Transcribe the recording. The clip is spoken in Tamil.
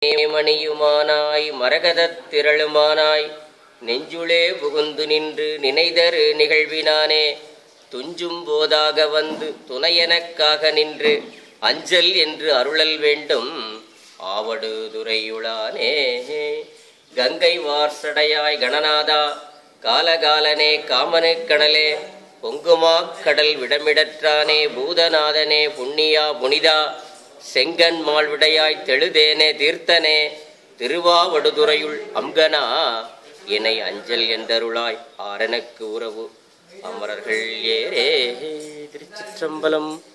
மணியுமானாய் மரகதத் திரளுமானாய் நெஞ்சுளே புகுந்து நின்று நினைதரு நிகழ்வினானே துஞ்சும் போதாக வந்து துணையனக்காக நின்று அஞ்சல் என்று அருளல் வேண்டும் ஆவடு துறையுளானே கங்கை வார்சடையாய் கணநாதா காலகாலனே காமனுக் கடலே பொங்குமாக் கடல் விடமிடற்றானே பூதநாதனே புண்ணியா புனிதா செங்கன் மால்விடையாய் தெழுதேனே தீர்த்தனே திருவாவடுதுறையுள் அம்கனா இணை அஞ்சல் என்றருளாய் ஆரனுக்கு உறவு அமரர்கள் ஏரே திருச்சிற்றம்பலம்